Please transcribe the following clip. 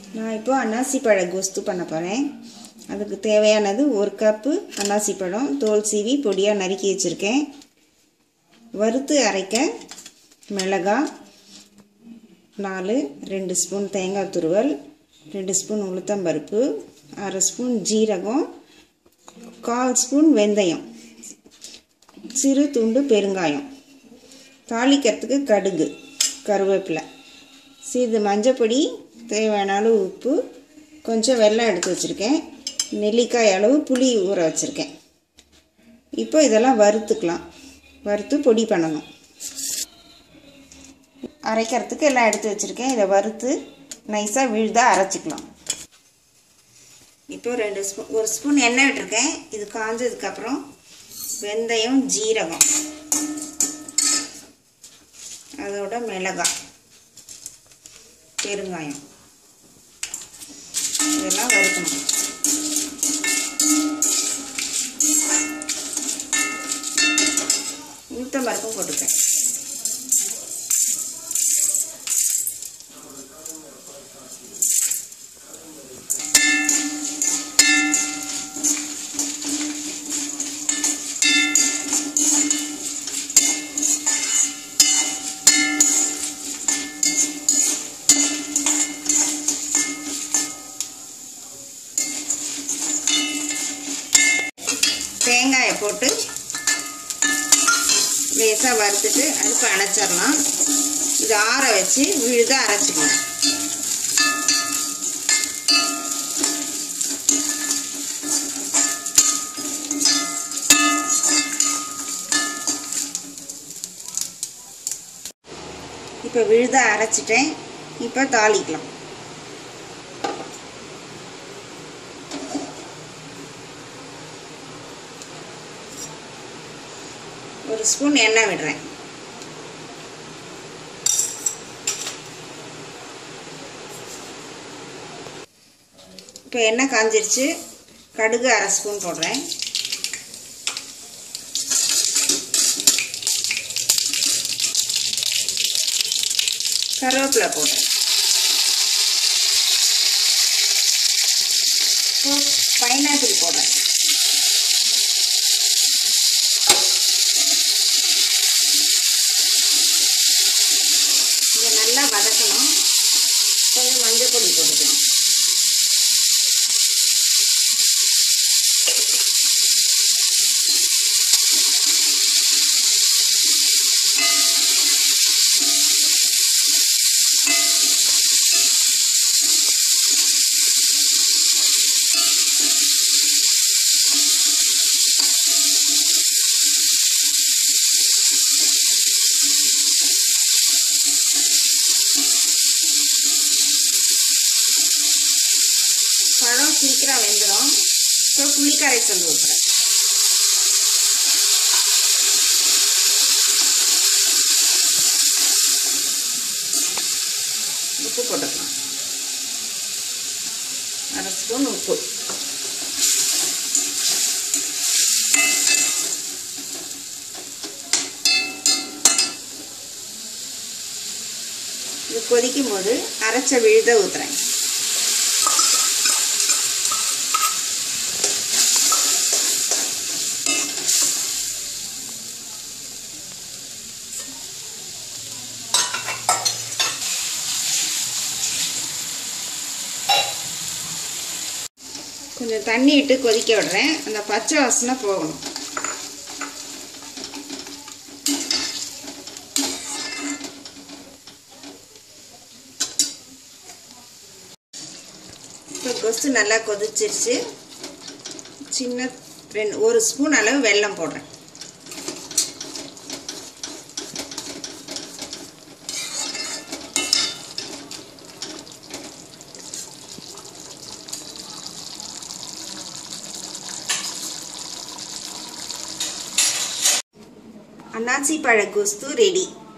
நான் இப்போ அன்னாசி பழ கோஸ்து பண்ண போகிறேன் அதுக்கு தேவையானது ஒரு கப்பு அன்னாசி பழம் தோல் சீவி பொடியாக நறுக்கி வச்சுருக்கேன் வறுத்து அரைக்க மிளகாய் நாலு ரெண்டு ஸ்பூன் தேங்காய் துருவல் ரெண்டு ஸ்பூன் உளுத்தம்பருப்பு அரை ஸ்பூன் ஜீரகம் கால் ஸ்பூன் வெந்தயம் சிறு துண்டு பெருங்காயம் தாளிக்கிறதுக்கு கடுகு கருவேப்பிலை சிறிது மஞ்சப்பொடி தேவையான அளவு உப்பு கொஞ்சம் வெல்லம் எடுத்து வச்சுருக்கேன் நெல்லிக்காய் அளவு புளி ஊற வச்சுருக்கேன் இப்போ இதெல்லாம் வறுத்துக்கலாம் வறுத்து பொடி பண்ணணும் அரைக்கிறதுக்கு எல்லாம் எடுத்து வச்சுருக்கேன் இதை வறுத்து நைஸாக விழுதாக அரைச்சிக்கலாம் இப்போ ரெண்டு ஸ்பூன் ஒரு ஸ்பூன் எண்ணெய் விட்டுருக்கேன் இது காஞ்சதுக்கப்புறம் வெந்தயம் ஜீரகம் அதோட மிளகாய் பெருங்காயம் இதெல்லாம் வறுக்கணும் உளுத்தம் பருப்பும் போட்டுப்பேன் தேங்காயை போட்டு லேசாக வறுத்துட்டு அடுப்பை அணைச்சிடலாம் இது ஆற வச்சு விழுத அரைச்சிக்கலாம் இப்போ விழுத அரைச்சிட்டேன் இப்போ தாளிக்கலாம் ஒரு ஸ்பூன் எண்ணெய் விடுறேன் இப்போ எண்ணெய் காஞ்சிருச்சு கடுகு அரை ஸ்பூன் போடுறேன் கருவேப்பிலை போடுறேன் இப்போ பைனாப்பிள் போடுறேன் இதை நல்லா வதக்கணும் கொஞ்சம் மஞ்சள் பொடி போட்டுக்கலாம் பழம் சீக்கிரம் வெந்துடும் இப்போ புளி கரைசல் ஊற்றுறேன் உப்பு போட்டுக்கலாம் அரை ஸ்பூன் உப்பு இது கொதிக்கும் போது அரைச்ச விழுத ஊற்றுறேன் கொஞ்சம் தண்ணி விட்டு கொதிக்க விடுறேன் அந்த பச்சை வாசனை போகணும் இப்போ கொசு நல்லா கொதிச்சிருச்சு சின்ன ரெண்டு ஒரு ஸ்பூன் அளவு வெல்லம் போடுறேன் அன்னாசி பழ கொஸ்து ரெடி